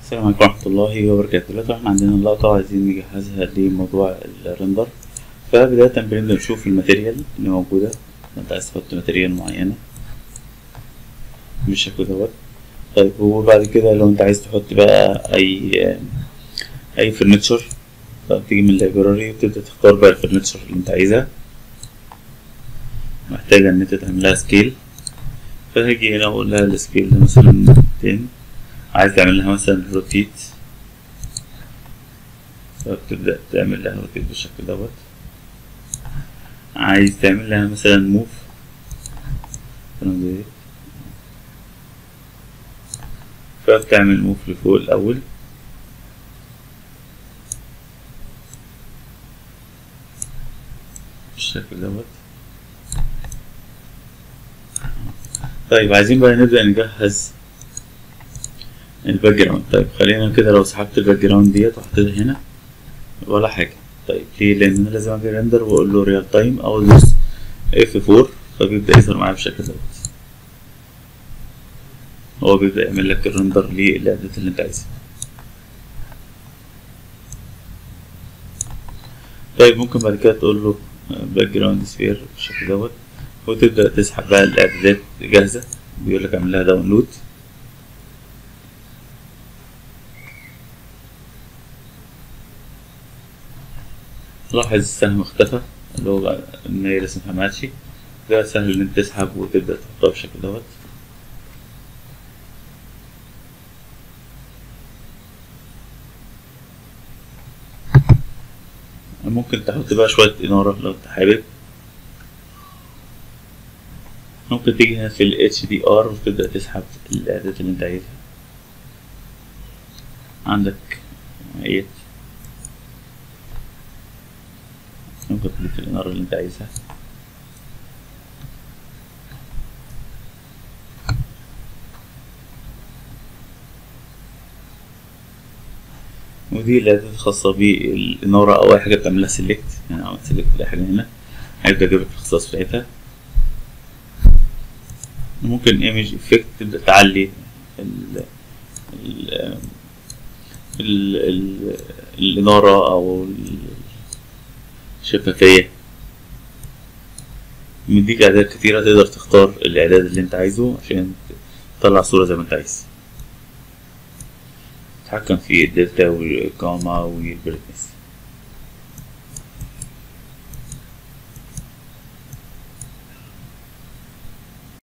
السلام عليكم ورحمة الله وبركاته دلوقتي احنا عندنا اللقطة وعايزين نجهزها لموضوع الرندر فبداية بنبدأ نشوف الماتيريال اللي موجودة انت عايز تحط ماتيريال معينة بالشكل دوت طيب وبعد كده لو انت عايز تحط بقى اي اي فرنتشر فبتيجي من اللايبراري وتبدأ تختار بقى الفرنتشر اللي انت عايزها محتاجة ان انت تعملها سكيل فهاجي هنا اقول لها السكيل ده مثلا 200 عايز تعمل لها مثلا روتيت فبتبدأ تعمل لها روتيت بالشكل دوت عايز تعمل لها مثلا موف فبتعمل موف لفوق الأول بالشكل دوت طيب عايزين بقى نبدأ نجهز الباك جراوند طيب خلينا كده لو سحبت الباك جراوند ديت وحطيتها هنا ولا حاجة طيب ليه لأن أنا لازم أجي ريندر وأقول له ريال تايم أو أدوس اف 4 فبيبدأ يظهر معايا بالشكل دوت هو بيبدأ يعمل لك الرندر للإعدادات اللي أنت عايزها طيب ممكن بعد كده تقول له باك جراوند سفير بالشكل دوت وتبدأ تسحب بقى الإعدادات جاهزة بيقول لك اعمل لها داونلود لاحظ السهم اختفى اللي هو ان هي لسه محملش ده سهل ان انت تسحب وتبدأ تحطها بالشكل دوت ممكن تحط بقى شوية إنارة لو انت حابب ممكن تيجي هنا في ال HDR وتبدأ تسحب الإعدادات اللي انت عايزها عندك ايت ممكن تضيف الإنارة اللي انت عايزها ودي الإعدادات الخاصة بالإنارة أو أي حاجة بتعملها سيلكت يعني عملت سيلكت لأي حاجة هنا هيبدأ يجيب لك الخصائص بتاعتها ممكن ايمج افكت تبدأ تعلي ال ال ال ال الإنارة أو الشفافية مديك إعدادات كتيرة تقدر تختار الإعداد اللي أنت عايزه عشان تطلع صورة زي ما أنت عايز تتحكم في الدلتا والجاما والبريتنس